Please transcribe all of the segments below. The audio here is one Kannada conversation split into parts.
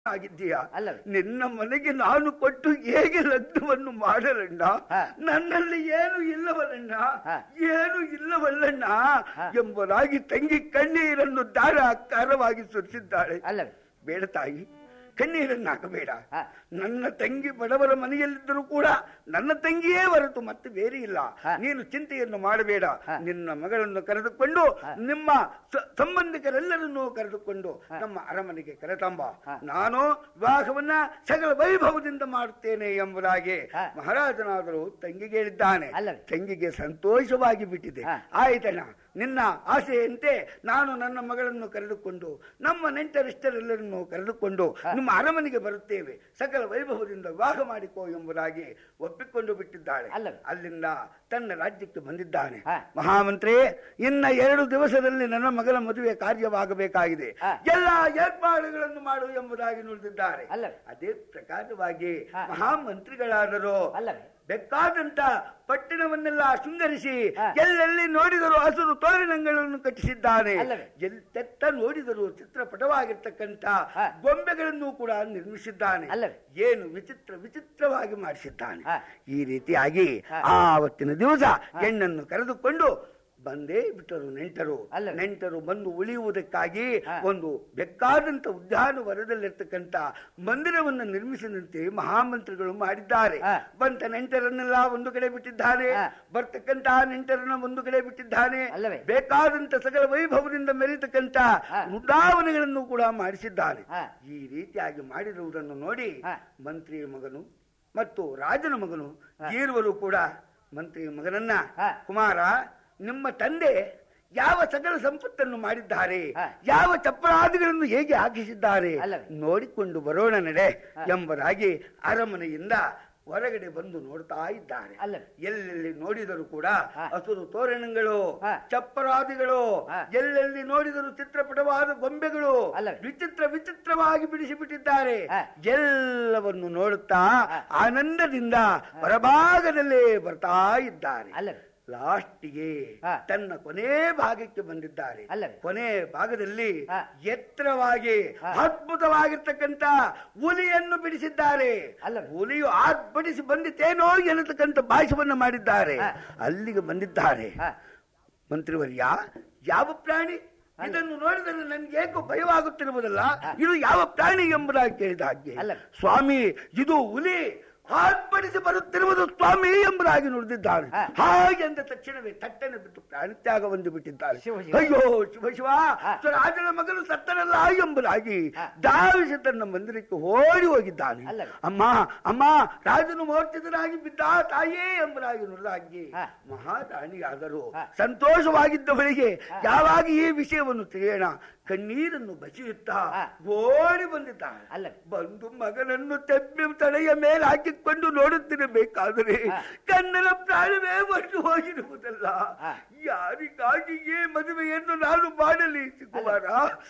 ಆಗಿದ್ದೀಯಾ ಅಲ್ಲವೇ? ನಿನ್ನ ಮನೆಗೆ ನಾನು ಕೊಟ್ಟು ಹೇಗೆ ಲಗ್ನವನ್ನು ಮಾಡಲಣ್ಣ ಹಾ. ನನ್ನಲ್ಲಿ ಏನು ಇಲ್ಲವಲ್ಲಣ್ಣ ಹಾ. ಏನು ಇಲ್ಲವಲ್ಲಣ್ಣ ಹಾ. ಎಂಬುದಾಗಿ ತಂಗಿ ಕಣ್ಣೀರನ್ನು ಧಾರಾಕಾರವಾಗಿ ಸುರಿಸಿದ್ದಾಳೆ ಅಲ್ಲವೇ ಬೇಡ ತಾಯಿ ಕಣ್ಣೀರನ್ನು ಹಾಕಬೇಡ ಹಾ. ನನ್ನ ತಂಗಿ ಬಡವರ ಮನೆಯಲ್ಲಿದ್ದರೂ ಕೂಡ ನನ್ನ ತಂಗಿಯೇ ಹೊರತು ಮತ್ತೆ ಬೇರೆ ಇಲ್ಲ ಹಾ. ನೀನು ಚಿಂತೆಯನ್ನು ಮಾಡಬೇಡ ಹಾ. ನಿನ್ನ ಮಗಳನ್ನು ಕರೆದುಕೊಂಡು ಹಾ. ನಿಮ್ಮ ಸ- ಸಂಬಂಧಿಕರೆಲ್ಲರನ್ನೂ ಕರೆದುಕೊಂಡು ನಮ್ಮ ಅರಮನೆಗೆ ಕರೆತಂಬ ಹಾ. ನಾನು ವಿವಾಹವನ್ನ ಸಕಲ ವೈಭವದಿಂದ ಮಾಡುತ್ತೇನೆ ಎಂಬುದಾಗಿ ಹಾ. ಮಹಾರಾಜನಾದರೂ ತಂಗಿಗೆ ಹೇಳಿದ್ದಾನೆ ಅಲ್ಲವೇ? ತಂಗಿಗೆ ಸಂತೋಷವಾಗಿ ಬಿಟ್ಟಿದೆ ಹಾ. ಆಯ್ತಣ್ಣ ನಿನ್ನ ಆಸೆಯಂತೆ ನಾನು ನನ್ನ ಮಗಳನ್ನು ಕರೆದುಕೊಂಡು ನಮ್ಮ ನೆಂಟರಿಷ್ಟರೆಲ್ಲರನ್ನು ಕರೆದುಕೊಂಡು ಹಾ. ನಿಮ್ಮ ಅರಮನೆಗೆ ಬರುತ್ತೇವೆ ಸಕಲ ವೈಭವದಿಂದ ವಿವಾಹ ಮಾಡಿಕೋ ಎಂಬುದಾಗಿ ಒಪ್ಪಿಕೊಂಡು ಬಿಟ್ಟಿದ್ದಾಳೆ ಅಲ್ಲವೇ? ಅಲ್ಲಿಂದ ತನ್ನ ರಾಜ್ಯಕ್ಕೆ ಬಂದಿದ್ದಾನೆ ಹಾ. ಮಹಾಮಂತ್ರಿ ಇನ್ನ ಎರಡು ದಿವಸದಲ್ಲಿ ನನ್ನ ಮಗನ ಮದುವೆ ಕಾರ್ಯವಾಗಬೇಕಾಗಿದೆ ಹಾ. ಎಲ್ಲ ಏರ್ಪಾಡುಗಳನ್ನು ಮಾಡು ಎಂಬುದಾಗಿ ನುಡಿದಿದ್ದಾರೆ ಅಲ್ಲವೇ? ಅದೇ ಪ್ರಕಾರವಾಗಿ ಹಾ. ಮಹಾಮಂತ್ರಿಗಳಾದರು ಅಲ್ಲವೇ ಬೇಕಾದಂತ ಪಟ್ಟಣವನ್ನೆಲ್ಲ ಶೃಂಗರಿಸಿ ಹಾ. ಎಲ್ಲೆಲ್ಲಿ ನೋಡಿದರೂ ಹಸಿರು ತೋರಣಗಳನ್ನು ಕಟ್ಟಿಸಿದ್ದಾನೆ ಅಲ್ಲವೇ? ಎಲ್ತೆತ್ತ ನೋಡಿದರೂ ಚಿತ್ರಪಟವಾಗಿರ್ತಕ್ಕಂಥ ಹಾ. ಗೊಂಬೆಗಳನ್ನು ಕೂಡ ನಿರ್ಮಿಸಿದ್ದಾನೆ ಅಲ್ಲವೇ? ಏನು ವಿಚಿತ್ರ ವಿಚಿತ್ರವಾಗಿ ಮಾಡಿಸಿದ್ದಾನೆ ಹಾ. ಈ ರೀತಿಯಾಗಿ ಹಾ. ಆವತ್ತಿನ ದಿವಸ ಹೆಣ್ಣನ್ನು ಕರೆದುಕೊಂಡು ಬಂದೇ ಬಿಟ್ಟರು ನೆಂಟರು ಅಲ್ಲವೇ? ನೆಂಟರು ಬಂದು ಉಳಿಯುವುದಕ್ಕಾಗಿ ಹಾ. ಒಂದು ಬೇಕಾದಂತ ಉದ್ಯಾನವನದಲ್ಲಿರ್ತಕ್ಕಂಥ ಮಂದಿರವನ್ನು ನಿರ್ಮಿಸಿದಂತೆ ಮಹಾಮಂತ್ರಿಗಳು ಮಾಡಿದ್ದಾರೆ ಹಾ. ಬಂತ ನೆಂಟರನ್ನೆಲ್ಲ ಒಂದು ಕಡೆ ಬಿಟ್ಟಿದ್ದಾನೆ ಹಾ. ಬರ್ತಕ್ಕಂತಹ ನೆಂಟರನ್ನ ಒಂದು ಕಡೆ ಬಿಟ್ಟಿದ್ದಾನೆ ಅಲ್ಲವೇ? ಬೇಕಾದಂತ ಸಕಲ ವೈಭವದಿಂದ ಮೆರೀತಕ್ಕಂಥ ಹಾ. ಉಡಾವಣೆಗಳನ್ನು ಕೂಡ ಮಾಡಿಸಿದ್ದಾನೆ ಹಾ. ಈ ರೀತಿಯಾಗಿ ಮಾಡಿರುವುದನ್ನು ನೋಡಿ ಹಾ. ಮಂತ್ರಿಯ ಮಗನು ಮತ್ತು ರಾಜನ ಮಗನು ಹಾ. ಈರುವರು ಕೂಡ ಮಂತ್ರಿಯ ಮಗನನ್ನ ಹಾ. ಕುಮಾರ ನಿಮ್ಮ ತಂದೆ ಯಾವ ಸಕಲ ಸಂಪತ್ತನ್ನು ಮಾಡಿದ್ದಾರೆ ಹಾ. ಯಾವ ಚಪ್ಪರಾದಿಗಳನ್ನು ಹೇಗೆ ಹಾಕಿಸಿದ್ದಾರೆ ಅಲ್ಲವೇ? ನೋಡಿಕೊಂಡು ಬರೋಣ ನಡೆ ಹಾ. ಎಂಬುದಾಗಿ ಅರಮನೆಯಿಂದ ಹೊರಗಡೆ ಬಂದು ನೋಡ್ತಾ ಇದ್ದಾರೆ ಅಲ್ಲವೇ? ಎಲ್ಲೆಲ್ಲಿ ನೋಡಿದರೂ ಕೂಡ ಹಾ. ಹಸುರು ತೋರಣಗಳು ಹಾ. ಚಪ್ಪರಾದಿಗಳು ಹಾ. ಎಲ್ಲೆಲ್ಲಿ ನೋಡಿದರೂ ಚಿತ್ರಪಟವಾದ ಗೊಂಬೆಗಳು ಅಲ್ಲವೇ? ವಿಚಿತ್ರ ವಿಚಿತ್ರವಾಗಿ ಬಿಡಿಸಿ ಬಿಟ್ಟಿದ್ದಾರೆ ಹಾ. ಎಲ್ಲವನ್ನು ನೋಡುತ್ತಾ ಹಾ. ಆನಂದದಿಂದ ಹೊರಭಾಗದಲ್ಲೇ ಬರ್ತಾ ಇದ್ದಾರೆ ಅಲ್ಲವೇ ಲಾಸ್ಟಿಗೆ ಹಾ. ತನ್ನ ಕೊನೆ ಭಾಗಕ್ಕೆ ಬಂದಿದ್ದಾರೆ ಅಲ್ಲವೇ? ಕೊನೆ ಭಾಗದಲ್ಲಿ ಹಾ. ಎತ್ತರವಾಗಿ ಹಾ. ಅದ್ಭುತವಾಗಿರ್ತಕ್ಕಂಥ ಹುಲಿಯನ್ನು ಬಿಡಿಸಿದ್ದಾರೆ ಅಲ್ಲವೇ? ಹುಲಿಯು ಆರ್ಭಟಿಸಿ ಬಂದಿತೇನೋ ಎನ್ನತಕ್ಕಂಥ ಭಾಷವನ್ನು ಮಾಡಿದ್ದಾರೆ ಹಾ. ಅಲ್ಲಿಗೆ ಬಂದಿದ್ದಾರೆ ಹಾ. ಮಂತ್ರಿವರ್ಯ ಯಾವ ಪ್ರಾಣಿ ಇದನ್ನು ನೋಡಿದರೆ ನನ್ಗೆ ಏಕೋ ಭಯವಾಗುತ್ತಿರುವುದಲ್ಲ ಇದು ಯಾವ ಪ್ರಾಣಿ ಎಂಬುದಾಗಿ ಕೇಳಿದ ಹಾಗೆ ಅಲ್ಲ. ಸ್ವಾಮಿ ಇದು ಹುಲಿ ಆರ್ಭಟಿಸಿ ಬರುತ್ತಿರುವುದು ಸ್ವಾಮಿ ಎಂಬುದಾಗಿ ನುಡಿದಿದ್ದಾನೆ ಹಾ. ಹಾಗೆ ಅಂದ ತಕ್ಷಣವೇ ತಟ್ಟನೆ ಬಿಟ್ಟು ಪ್ರಾಣತ್ಯಾಗ ಬಂದು ಬಿಟ್ಟಿದ್ದಾಳೆ ಶಿವ ಶಿವ. ಅಯ್ಯೋ ಶಿವ ಶಿವ ಹಾ. ರಾಜನ ಮಗನು ಸತ್ತನಲ್ಲ ಎಂಬುದಾಗಿ ಹಾ. ಧಾವಿಸಿ ತನ್ನ ಮಂದಿರಕ್ಕೆ ಓಡಿ ಹೋಗಿದ್ದಾನೆ ಅಲ್ಲ. ಅಮ್ಮ ಅಮ್ಮ ರಾಜನು ಮೂರ್ಛಿತನಾಗಿ ಬಿದ್ದ ತಾಯೇ ಎಂಬುದಾಗಿ ನುಡಿದಾಗಿ ಹಾ. ಮಹಾರಾಣಿಯಾದರು ಹಾ. ಸಂತೋಷವಾಗಿದ್ದವಳಿಗೆ ಹಾ. ಯಾವಾಗ ಈ ವಿಷಯವನ್ನು ತಿಳಿಯೋಣ ಕಣ್ಣೀರನ್ನು ಬಸಿಯುತ್ತಾ ಹಾ. ಓಡಿ ಬಂದಿದ್ದಾಳೆ ಅಲ್ಲ. ಬಂದು ಮಗನನ್ನು ತೆಪ್ಪಿ ತಲೆಯ ಮೇಲೆ ಹಾಕಿಕೊಂಡು ನೋಡುತ್ತಿರಬೇಕಾದರೆ ಹಾ. ಕಣ್ಣನ ಪ್ರಾಣವೇ ಹೊರಟು ಹೋಗಿರುವುದಲ್ಲ ಹಾ. ಯಾರಿಗಾಗಿ ಈ ಮದುವೆಯನ್ನು ನಾನು ಮಾಡಲಿ ಕುಮಾರ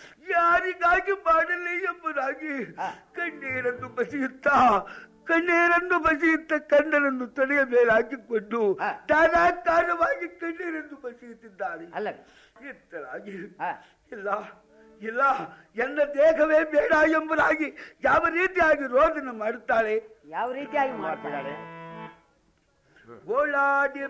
ಯಾರಿಗಾಗಿ ಮಾಡಲಿ ಎಂಬುದಾಗಿ ಹಾ. ಕಣ್ಣೀರನ್ನು ಬಸಿಯುತ್ತಾ ಕಣ್ಣೀರನ್ನು ಬಸಿಯುತ್ತ ಕಣ್ಣನನ್ನು ತಲೆಯ ಮೇಲೆ ಹಾಕಿಕೊಂಡು ಹಾ. ಧಾರಾಕಾರವಾಗಿ ಕಣ್ಣೀರನ್ನು ಬಸಿಯುತ್ತಿದ್ದಾಳೆ ಅಲ್ಲವೇ ಎತ್ತರಾಗಿ ಹಾ. ಇಲ್ಲ ಇಲ್ಲ ಎನ್ನ ದೇಹವೇ ಬೇಡ ಎಂಬುದಾಗಿ ಯಾವ ರೀತಿಯಾಗಿ ರೋದನ ಮಾಡುತ್ತಾಳೆ ಯಾವ ರೀತಿಯಾಗಿ ಮಾಡ್ತಾಳೆ ಗೋಳಾಡಿ